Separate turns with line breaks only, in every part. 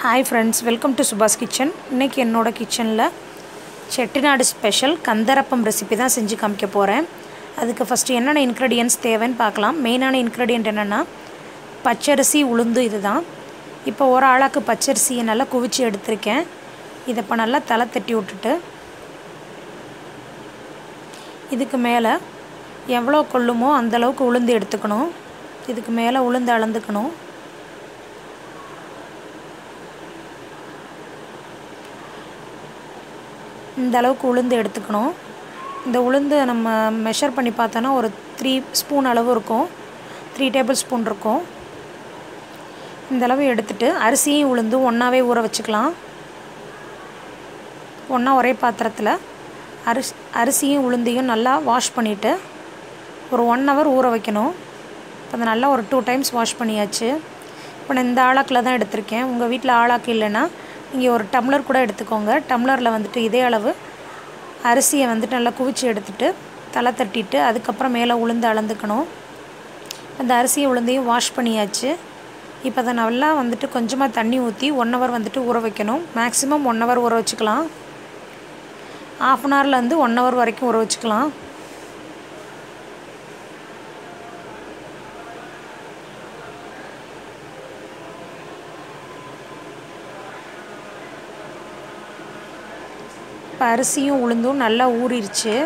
hi friends welcome to Subash kitchen இன்றைக்கி என்னோடய கிச்சனில் செட்டிநாடு ஸ்பெஷல் கந்தரப்பம் ரெசிபி தான் செஞ்சு காமிக்க போகிறேன் அதுக்கு ஃபஸ்ட்டு என்னென்ன இன்க்ரீடியன்ஸ் தேவைன்னு பார்க்கலாம் மெயினான இன்க்ரீடியன்ட் என்னென்னா பச்சரிசி உளுந்து இது தான் இப்போ ஒரு ஆளாக்கு பச்சரிசியை நல்லா குவிச்சு எடுத்திருக்கேன் இதை இப்போ நல்லா தலை தட்டி விட்டுட்டு இதுக்கு மேலே எவ்வளோ கொள்ளுமோ அந்தளவுக்கு உளுந்து எடுத்துக்கணும் இதுக்கு மேலே உளுந்து அளந்துக்கணும் இந்த அளவுக்கு உளுந்து எடுத்துக்கணும் இந்த உளுந்து நம்ம மெஷர் பண்ணி பார்த்தோன்னா ஒரு த்ரீ ஸ்பூன் அளவு இருக்கும் த்ரீ டேபிள் ஸ்பூன் இருக்கும் இந்த அளவு எடுத்துட்டு அரிசியும் உளுந்தும் ஒன்றாவே ஊற வச்சுக்கலாம் ஒன்றா ஒரே பாத்திரத்தில் அரிசி அரிசியும் உளுந்தையும் நல்லா வாஷ் பண்ணிவிட்டு ஒரு ஒன் ஹவர் ஊற வைக்கணும் இப்போ அதை நல்லா ஒரு டூ டைம்ஸ் வாஷ் பண்ணியாச்சு இப்போ நான் இந்த ஆளாக்கில் தான் எடுத்திருக்கேன் உங்கள் வீட்டில் ஆளாக்கு இல்லைன்னா நீங்கள் ஒரு டம்ளர் கூட எடுத்துக்கோங்க டம்ளரில் வந்துட்டு இதே அளவு அரிசியை வந்துட்டு நல்லா குவிச்சு எடுத்துட்டு தலை தட்டிட்டு அதுக்கப்புறம் மேலே உளுந்து அளந்துக்கணும் அந்த அரிசியை உளுந்தையும் வாஷ் பண்ணியாச்சு இப்போ அதை நல்லா வந்துட்டு கொஞ்சமாக தண்ணி ஊற்றி ஒன் ஹவர் வந்துட்டு ஊற வைக்கணும் மேக்ஸிமம் ஒன் ஹவர் ஊற வச்சுக்கலாம் ஆஃப் அன் ஹவர்லேருந்து ஒன் ஹவர் வரைக்கும் ஊற வச்சுக்கலாம் இப்போ அரிசியும் உளுந்தும் நல்லா ஊறிடுச்சு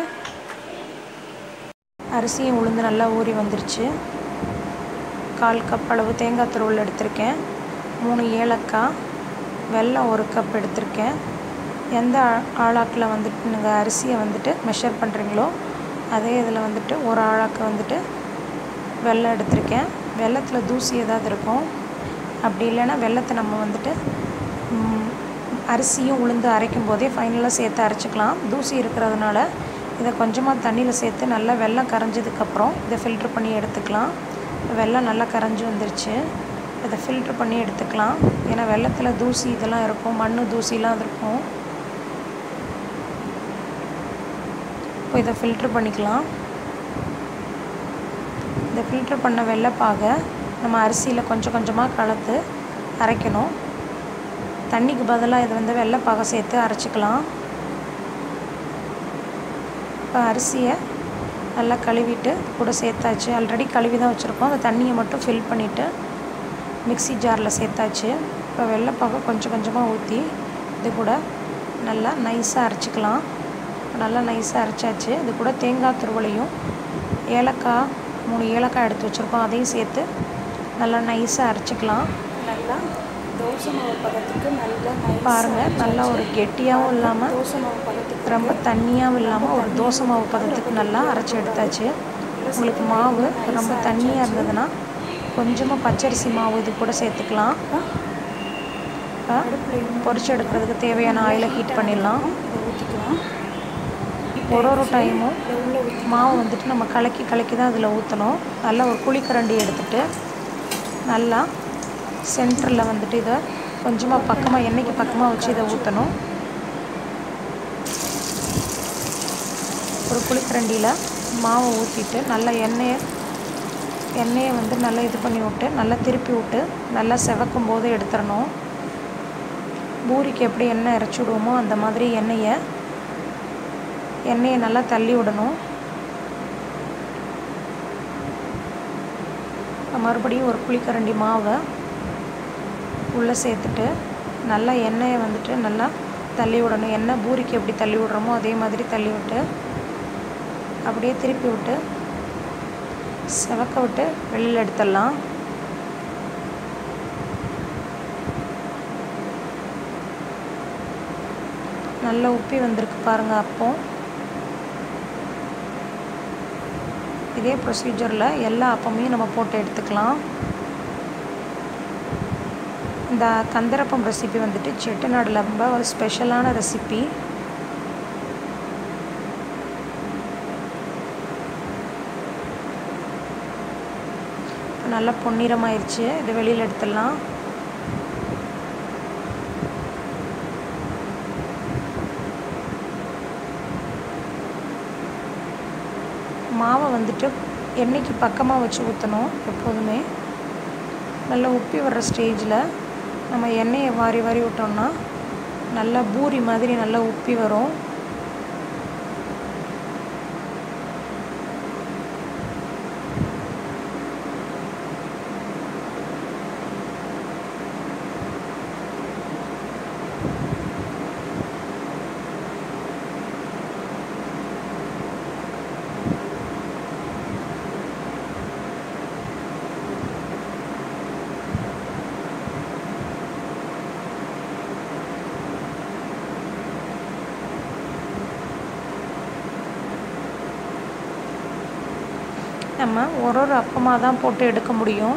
அரிசியும் உளுந்து நல்லா ஊறி வந்துருச்சு கால் கப் அளவு தேங்காய் துருவல் எடுத்திருக்கேன் மூணு ஏலக்காய் வெல்லம் ஒரு கப் எடுத்திருக்கேன் எந்த ஆளாக்கில் வந்துட்டு நீங்கள் அரிசியை வந்துட்டு மெஷர் பண்ணுறீங்களோ அதே இதில் வந்துட்டு ஒரு ஆளாக்கு வந்துட்டு வெல்லம் எடுத்திருக்கேன் வெள்ளத்தில் தூசி ஏதாவது இருக்கும் அப்படி இல்லைன்னா வெள்ளத்தை நம்ம வந்துட்டு அரிசியும் உளுந்து அரைக்கும் போதே ஃபைனலாக சேர்த்து அரைச்சிக்கலாம் தூசி இருக்கிறதுனால இதை கொஞ்சமாக தண்ணியில் சேர்த்து நல்லா வெள்ளம் கரைஞ்சதுக்கப்புறம் இதை ஃபில்ட்ரு பண்ணி எடுத்துக்கலாம் வெள்ளம் நல்லா கரைஞ்சி வந்துருச்சு இதை ஃபில்ட்ரு பண்ணி எடுத்துக்கலாம் ஏன்னா வெள்ளத்தில் தூசி இதெல்லாம் இருக்கும் மண் தூசிலாம் இருக்கும் இப்போ இதை ஃபில்ட்ரு பண்ணிக்கலாம் இந்த ஃபில்ட்ரு பண்ண வெள்ளைப்பாகை நம்ம அரிசியில் கொஞ்சம் கொஞ்சமாக கலந்து அரைக்கணும் தண்ணிக்கு பதிலாக இதை வந்து வெள்ளைப்பாகை சேர்த்து அரைச்சிக்கலாம் இப்போ அரிசியை நல்லா கழுவிட்டு கூட சேர்த்தாச்சு ஆல்ரெடி கழுவி தான் வச்சுருக்கோம் அந்த தண்ணியை மட்டும் ஃபில் பண்ணிவிட்டு மிக்சி ஜாரில் சேர்த்தாச்சு இப்போ வெள்ளைப்பாகை கொஞ்சம் கொஞ்சமாக ஊற்றி இது கூட நல்லா நைஸாக அரைச்சிக்கலாம் நல்லா நைஸாக அரைச்சாச்சு இது கூட தேங்காய் துருவலையும் ஏலக்காய் மூணு ஏலக்காய் எடுத்து வச்சுருக்கோம் அதையும் சேர்த்து நல்லா நைஸாக அரைச்சிக்கலாம்
நல்லா தோசை மாவு பதத்துக்கு நல்லா
பாருங்கள் நல்லா ஒரு கெட்டியாகவும் இல்லாமல்
தோசை மாவு பதத்துக்கு
ரொம்ப தண்ணியாகவும் இல்லாமல் ஒரு தோசை மாவு பதத்துக்கு நல்லா அரைச்சி எடுத்தாச்சு உங்களுக்கு மாவு ரொம்ப தண்ணியாக இருந்ததுன்னா கொஞ்சமாக பச்சரிசி மாவு இது கூட சேர்த்துக்கலாம் பொரிச்சு எடுக்கிறதுக்கு தேவையான ஆயிலை ஹீட் பண்ணிடலாம்
இதை ஊற்றிக்கலாம்
ஒரு ஒரு டைமும்
உள்ள ஊற்றி
மாவு வந்துட்டு நம்ம கலக்கி கலக்கி தான் அதில் ஊற்றணும் நல்லா ஒரு குழிக்கரண்டி எடுத்துட்டு நல்லா சென்டரில் வந்துட்டு இதை கொஞ்சமாக பக்கமாக எண்ணெய்க்கு பக்கமாக வச்சு இதை ஊற்றணும் ஒரு குழிக்கரண்டியில் மாவை ஊற்றிட்டு நல்லா எண்ணெயை எண்ணெயை வந்து நல்லா இது பண்ணி விட்டு நல்லா திருப்பி விட்டு நல்லா செவக்கும் போது எடுத்துடணும் பூரிக்கு எப்படி எண்ணெய் இறச்சி விடுவோமோ அந்த மாதிரி எண்ணெயை எண்ணெயை நல்லா தள்ளி விடணும் மறுபடியும் ஒரு புளிக்கரண்டி மாவை உள்ளே சேர்த்துட்டு நல்லா எண்ணெயை வந்துட்டு நல்லா தள்ளி விடணும் எண்ணெய் பூரிக்கு எப்படி தள்ளி விடுறோமோ அதே மாதிரி தள்ளி விட்டு அப்படியே திருப்பி விட்டு செவக்க விட்டு வெளியில் எடுத்துடலாம் நல்லா உப்பி வந்திருக்கு பாருங்கள் அப்போ இதே ப்ரொசீஜரில் எல்லா அப்பமையும் நம்ம போட்டு எடுத்துக்கலாம் இந்த கந்தரப்பம் ரெசிபி வந்துட்டு செட்டிநாடில் ரொம்ப ஒரு ஸ்பெஷலான ரெசிபி நல்லா பொன்னிறமாயிருச்சு இது வெளியில் எடுத்துடலாம் மாவை வந்துட்டு எண்ணெய்க்கு பக்கமாக வச்சு ஊற்றணும் எப்போதுமே நல்லா உப்பி வர்ற ஸ்டேஜில் நம்ம எண்ணெயை வாரி வாரி விட்டோம்னா நல்லா பூரி மாதிரி நல்லா உப்பி வரும் நம்ம ஒரு ஒரு அப்பமாக தான் போட்டு எடுக்க முடியும்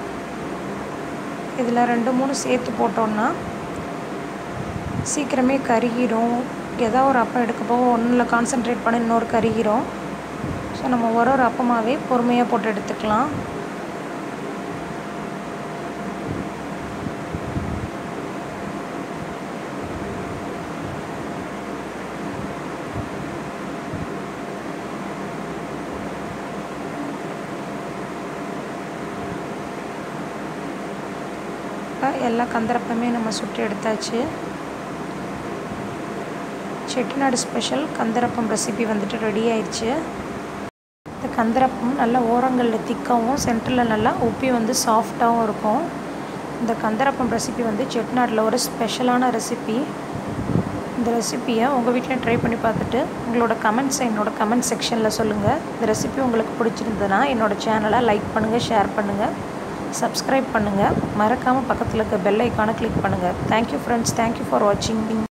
இதில் ரெண்டு மூணு சேர்த்து போட்டோன்னா சீக்கிரமே கருகிரும் ஏதோ ஒரு அப்பம் எடுக்க போக ஒன்றில் கான்சென்ட்ரேட் பண்ணி இன்னொரு கருகிரும் ஸோ நம்ம ஒரு ஒரு அப்பமாகவே பொறுமையாக போட்டு எடுத்துக்கலாம் இப்போ எல்லா கந்தரப்பமே நம்ம சுட்டு எடுத்தாச்சு செட்டிநாடு ஸ்பெஷல் கந்தரப்பம் ரெசிபி வந்துட்டு ரெடி ஆயிடுச்சு இந்த கந்தரப்பம் நல்லா ஓரங்களில் திக்காகவும் சென்டரில் நல்லா உப்பி வந்து சாஃப்டாகவும் இருக்கும் இந்த கந்தரப்பம் ரெசிபி வந்து செட்டிநாட்டில் ஒரு ஸ்பெஷலான ரெசிபி இந்த ரெசிப்பியை உங்கள் வீட்டில் ட்ரை பண்ணி பார்த்துட்டு உங்களோட கமெண்ட்ஸை என்னோடய கமெண்ட் செக்ஷனில் சொல்லுங்கள் இந்த ரெசிபி உங்களுக்கு பிடிச்சிருந்ததுன்னா என்னோடய சேனலை லைக் பண்ணுங்கள் ஷேர் பண்ணுங்கள் சப்ஸ்கிரைப் பண்ணுங்கள் மறக்காமல் பக்கத்தில் இருக்க பெல் ஐக்கானை கிளிக் பண்ணுங்கள் தேங்க்யூ ஃப்ரெண்ட்ஸ் தேங்க்யூ ஃபார் வாட்சிங்